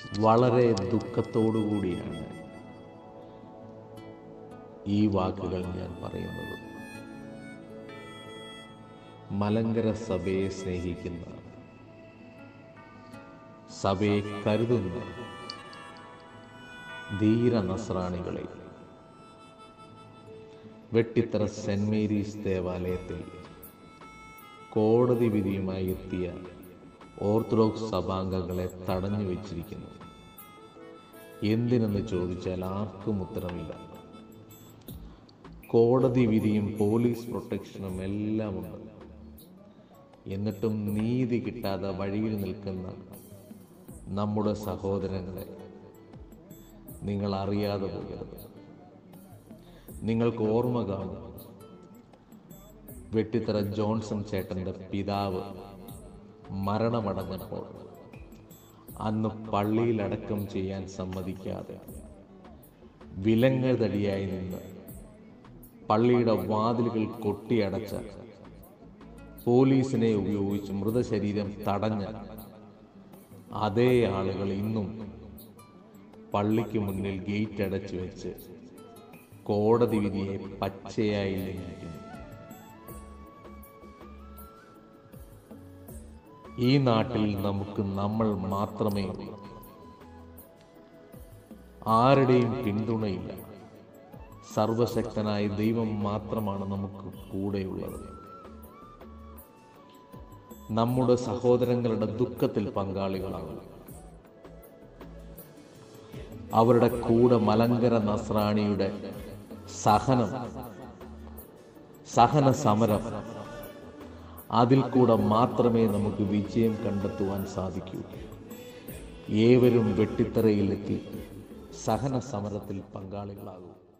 വളരെ ദുഃഖത്തോടു കൂടിയാണ് ഈ വാക്കുകൾ ഞാൻ പറയുന്നത് മലങ്കര സഭയെ സ്നേഹിക്കുന്ന സഭയെ കരുതുന്ന ധീര നസ്രാണികളെ വെട്ടിത്തറ സെന്റ് മേരീസ് ദേവാലയത്തിൽ കോടതി വിധിയുമായി എത്തിയ ഓർത്തഡോക്സ് സഭാംഗങ്ങളെ തടഞ്ഞു വെച്ചിരിക്കുന്നു എന്തിനെന്ന് ചോദിച്ചാൽ ആർക്കും ഉത്തരമില്ല കോടതി വിധിയും പോലീസ് പ്രൊട്ടക്ഷനും എല്ലാം ഉണ്ട് എന്നിട്ടും നീതി കിട്ടാതെ വഴിയിൽ നിൽക്കുന്ന നമ്മുടെ സഹോദരങ്ങളെ നിങ്ങൾ അറിയാതെ പോകരുത് നിങ്ങൾക്ക് ഓർമ്മ കാണും വെട്ടിത്തറ ജോൺസൺ ചേട്ടന്റെ പിതാവ് മരണമടഞ്ഞപ്പോൾ അന്ന് പള്ളിയിൽ അടക്കം ചെയ്യാൻ സമ്മതിക്കാതെ വിലങ്ങതടിയായി നിന്ന് പള്ളിയുടെ വാതിലുകൾ കൊട്ടിയടച്ച പോലീസിനെ ഉപയോഗിച്ച് മൃതശരീരം തടഞ്ഞ അതേ ആളുകൾ ഇന്നും പള്ളിക്ക് മുന്നിൽ ഗേറ്റ് അടച്ചു വെച്ച് കോടതി വിധിയെ പച്ചയായി ലംഘിക്കുന്നു ഈ നാട്ടിൽ നമുക്ക് നമ്മൾ മാത്രമേ ഉള്ളൂ ആരുടെയും പിന്തുണയില്ല സർവശക്തനായ ദൈവം മാത്രമാണ് നമുക്ക് കൂടെയുള്ളത് നമ്മുടെ സഹോദരങ്ങളുടെ ദുഃഖത്തിൽ പങ്കാളികളാകും അവരുടെ കൂടെ മലങ്കര നസ്രാണിയുടെ സഹനം സഹന സമരം അതിൽ കൂടെ മാത്രമേ നമുക്ക് വിജയം കണ്ടെത്തുവാൻ സാധിക്കൂ ഏവരും വെട്ടിത്തറയിലെത്തി സഹന സമരത്തിൽ പങ്കാളികളാകും